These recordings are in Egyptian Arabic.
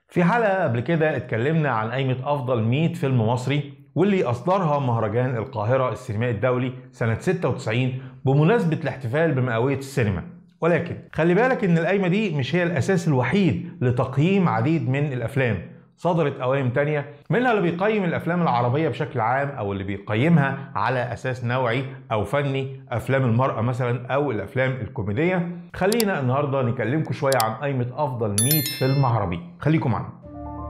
في حلقة قبل كده اتكلمنا عن قائمة أفضل 100 فيلم مصري واللي أصدرها مهرجان القاهرة السينمائي الدولي سنة 96 بمناسبة الاحتفال بمئوية السينما ولكن خلي بالك إن القائمة دي مش هي الأساس الوحيد لتقييم عديد من الأفلام صدرت قوائم تانية منها اللي بيقيم الأفلام العربية بشكل عام أو اللي بيقيمها على أساس نوعي أو فني أفلام المرأة مثلا أو الأفلام الكوميدية خلينا النهاردة نكلمكم شوية عن قائمة أفضل 100 فيلم عربي خليكم معنا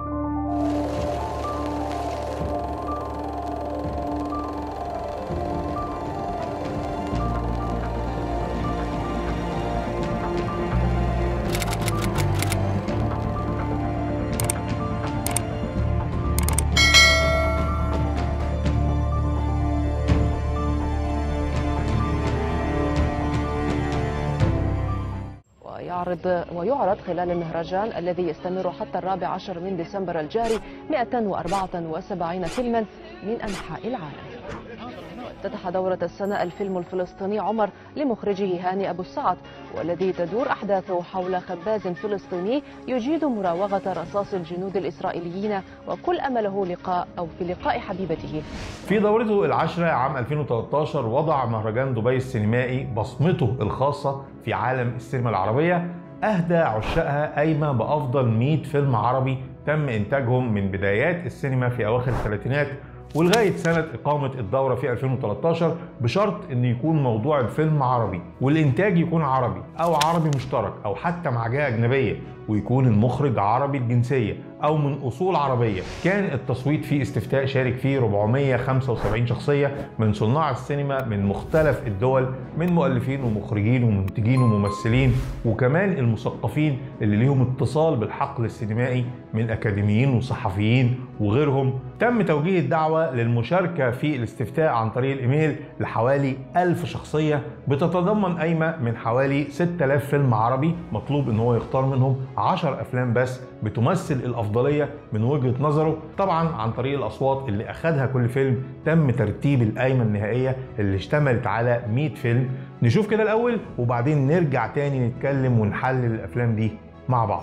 ويعرض ويعرض خلال المهرجان الذي يستمر حتى الرابع عشر من ديسمبر الجاري 174 فيلما من أنحاء العالم افتتح دورة السنة الفيلم الفلسطيني عمر لمخرجه هاني أبو السعد والذي تدور أحداثه حول خباز فلسطيني يجيد مراوغة رصاص الجنود الإسرائيليين وكل أمله لقاء أو في لقاء حبيبته في دورته العاشرة عام 2013 وضع مهرجان دبي السينمائي بصمته الخاصة في عالم السينما العربية أهدى عشاقها قايمة بأفضل 100 فيلم عربي تم إنتاجهم من بدايات السينما في أواخر الثلاثينات ولغايه سنه اقامه الدوره في 2013 بشرط ان يكون موضوع الفيلم عربي والانتاج يكون عربي او عربي مشترك او حتى مع جهه اجنبيه ويكون المخرج عربي الجنسيه او من اصول عربيه كان التصويت في استفتاء شارك فيه 475 شخصيه من صناع السينما من مختلف الدول من مؤلفين ومخرجين ومنتجين وممثلين وكمان المثقفين اللي ليهم اتصال بالحقل السينمائي من اكاديميين وصحفيين وغيرهم تم توجيه الدعوه للمشاركه في الاستفتاء عن طريق الايميل لحوالي 1000 شخصيه بتتضمن قايمه من حوالي 6000 فيلم عربي مطلوب ان هو يختار منهم 10 افلام بس بتمثل الافضليه من وجهه نظره طبعا عن طريق الاصوات اللي اخذها كل فيلم تم ترتيب القايمه النهائيه اللي اشتملت على 100 فيلم نشوف كده الاول وبعدين نرجع تاني نتكلم ونحلل الافلام دي مع بعض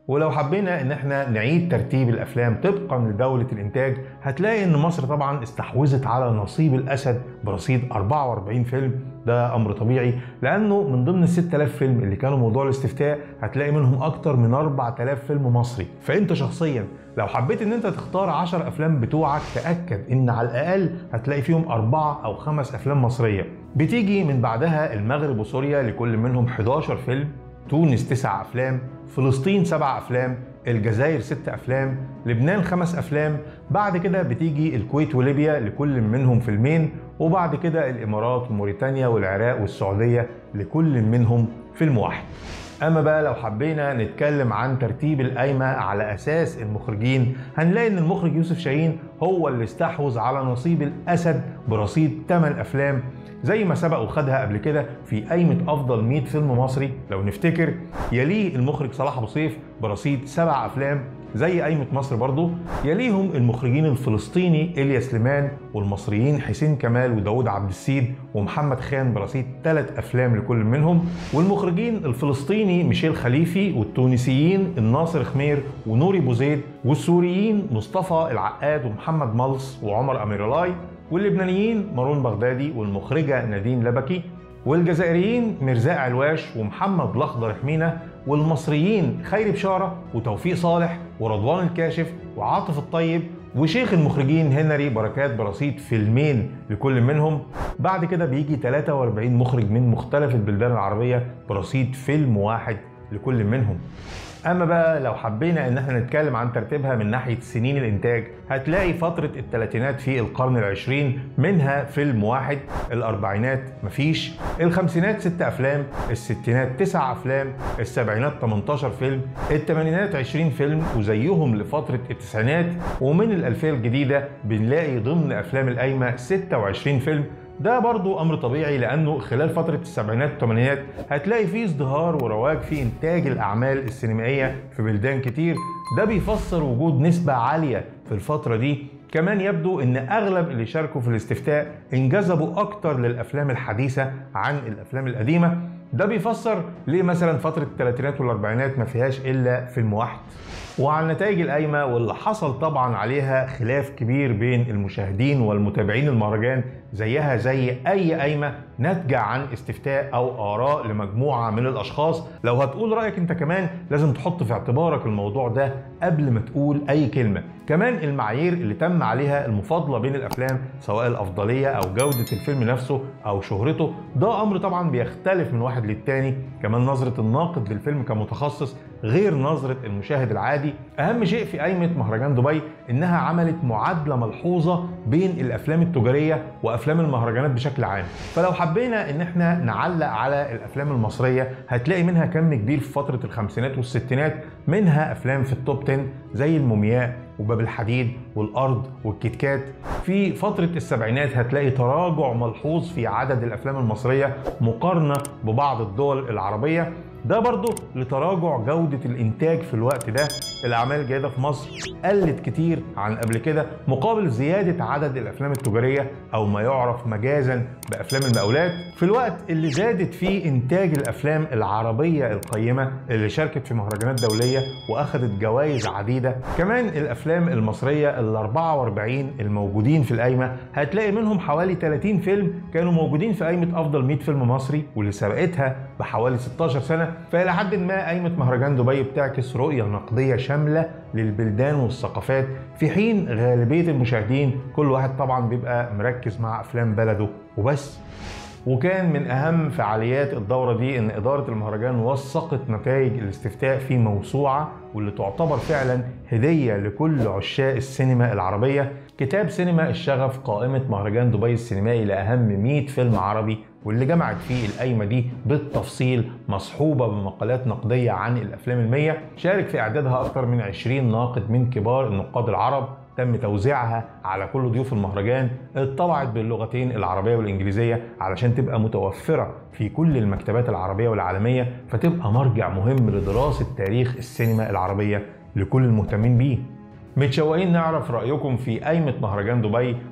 ولو حبينا ان احنا نعيد ترتيب الافلام طبقا لدولة الانتاج هتلاقي ان مصر طبعا استحوذت على نصيب الاسد برصيد 44 فيلم ده امر طبيعي لانه من ضمن ال 6000 فيلم اللي كانوا موضوع الاستفتاء هتلاقي منهم اكتر من 4000 فيلم مصري فانت شخصيا لو حبيت ان انت تختار 10 افلام بتوعك تاكد ان على الاقل هتلاقي فيهم اربعه او خمس افلام مصريه بتيجي من بعدها المغرب وسوريا لكل منهم 11 فيلم تونس تسع افلام فلسطين سبع افلام الجزائر ست افلام لبنان خمس افلام بعد كده بتيجي الكويت وليبيا لكل منهم فيلمين وبعد كده الامارات وموريتانيا والعراق والسعوديه لكل منهم فيلم واحد اما بقى لو حبينا نتكلم عن ترتيب القايمه على اساس المخرجين هنلاقي ان المخرج يوسف شاهين هو اللي استحوذ على نصيب الاسد برصيد 8 افلام زي ما سبق وخدها قبل كده في قايمة أفضل 100 فيلم مصري لو نفتكر يليه المخرج صلاح أبو سيف برصيد سبع أفلام زي قايمة مصر برضو يليهم المخرجين الفلسطيني إليا سليمان والمصريين حسين كمال وداود عبد السيد ومحمد خان برصيد ثلاث أفلام لكل منهم والمخرجين الفلسطيني ميشيل خليفي والتونسيين الناصر خمير ونوري بوزيد والسوريين مصطفى العقاد ومحمد ملص وعمر أميرلاي واللبنانيين مارون بغدادي والمخرجة نادين لبكي والجزائريين مرزاق علواش ومحمد الأخضر حمينة والمصريين خيري بشارة وتوفيق صالح ورضوان الكاشف وعاطف الطيب وشيخ المخرجين هنري بركات برصيد فيلمين لكل منهم بعد كده بيجي 43 مخرج من مختلف البلدان العربية برصيد فيلم واحد لكل منهم اما بقى لو حبينا ان احنا نتكلم عن ترتيبها من ناحيه سنين الانتاج هتلاقي فتره الثلاثينات في القرن العشرين منها فيلم واحد الاربعينات مفيش الخمسينات ست افلام الستينات تسع افلام السبعينات 18 فيلم الثمانينات 20 فيلم وزيهم لفتره التسعينات ومن الالفيه الجديده بنلاقي ضمن افلام القايمه 26 فيلم ده برضو امر طبيعي لانه خلال فتره السبعينات والثمانينات هتلاقي فيه ازدهار ورواج في انتاج الاعمال السينمائيه في بلدان كتير ده بيفسر وجود نسبه عاليه في الفتره دي كمان يبدو ان اغلب اللي شاركوا في الاستفتاء انجذبوا اكتر للافلام الحديثه عن الافلام القديمه ده بيفسر ليه مثلا فتره الثلاثينات والاربعينات ما فيهاش الا فيلم واحد وعن نتائج القايمة واللي حصل طبعا عليها خلاف كبير بين المشاهدين والمتابعين المهرجان زيها زي أي قايمة ناتجة عن استفتاء أو آراء لمجموعة من الأشخاص لو هتقول رأيك أنت كمان لازم تحط في اعتبارك الموضوع ده قبل ما تقول أي كلمة كمان المعايير اللي تم عليها المفاضلة بين الأفلام سواء الأفضلية أو جودة الفيلم نفسه أو شهرته ده أمر طبعا بيختلف من واحد للتاني كمان نظرة الناقد للفيلم كمتخصص غير نظرة المشاهد العادي أهم شيء في قايمة مهرجان دبي إنها عملت معادلة ملحوظة بين الأفلام التجارية وأفلام المهرجانات بشكل عام فلو حبينا إن احنا نعلق على الأفلام المصرية هتلاقي منها كم كبير في فترة الخمسينات والستينات منها أفلام في التوب 10 زي المومياء وباب الحديد والارض والكيت كات في فتره السبعينات هتلاقي تراجع ملحوظ في عدد الافلام المصريه مقارنه ببعض الدول العربيه ده برضه لتراجع جودة الإنتاج في الوقت ده الأعمال الجيدة في مصر قلت كتير عن قبل كده مقابل زيادة عدد الأفلام التجارية أو ما يعرف مجازا بأفلام المقاولات في الوقت اللي زادت فيه إنتاج الأفلام العربية القيمة اللي شاركت في مهرجانات دولية وأخذت جوائز عديدة كمان الأفلام المصرية ال 44 الموجودين في القايمة هتلاقي منهم حوالي 30 فيلم كانوا موجودين في قايمة أفضل 100 فيلم مصري واللي سبقتها بحوالي 16 سنة فإلى حد ما قايمة مهرجان دبي بتعكس رؤية نقدية شاملة للبلدان والثقافات في حين غالبية المشاهدين كل واحد طبعا بيبقى مركز مع أفلام بلده وبس وكان من أهم فعاليات الدورة دي إن إدارة المهرجان وثقت نتائج الاستفتاء في موسوعة واللي تعتبر فعلا هدية لكل عشاق السينما العربية كتاب سينما الشغف قائمة مهرجان دبي السينمائي لأهم 100 فيلم عربي واللي جمعت فيه القايمة دي بالتفصيل مصحوبة بمقالات نقدية عن الأفلام المية شارك في إعدادها أكثر من 20 ناقد من كبار النقاد العرب تم توزيعها على كل ضيوف المهرجان اتطبعت باللغتين العربية والإنجليزية علشان تبقى متوفرة في كل المكتبات العربية والعالمية فتبقى مرجع مهم لدراسة تاريخ السينما العربية لكل المهتمين بيه متشوقين نعرف رأيكم في قايمة مهرجان دبي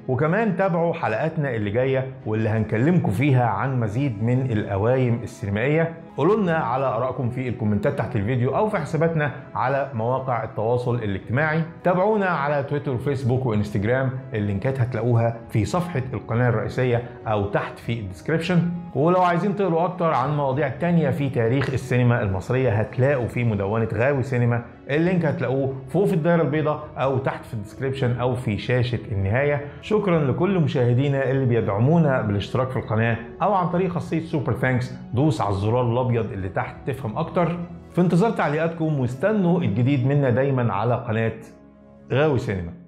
وكمان تابعوا حلقاتنا اللي جايه واللي هنكلمكم فيها عن مزيد من القوايم السينمائيه قولوا لنا على ارائكم في الكومنتات تحت الفيديو او في حساباتنا على مواقع التواصل الاجتماعي تابعونا على تويتر وفيسبوك وانستجرام اللينكات هتلاقوها في صفحه القناه الرئيسيه او تحت في الديسكربشن ولو عايزين تقروا اكتر عن مواضيع تانية في تاريخ السينما المصريه هتلاقوا في مدونه غاوي سينما اللينك هتلاقوه فوق في الدايره البيضاء او تحت في الديسكربشن او في شاشه النهايه شكرا لكل مشاهدينا اللي بيدعمونا بالاشتراك في القناه او عن طريق خاصيه سوبر ثانكس دوس على الزرار الابيض اللي تحت تفهم اكتر في انتظار تعليقاتكم واستنوا الجديد منا دايما على قناه غاوي سينما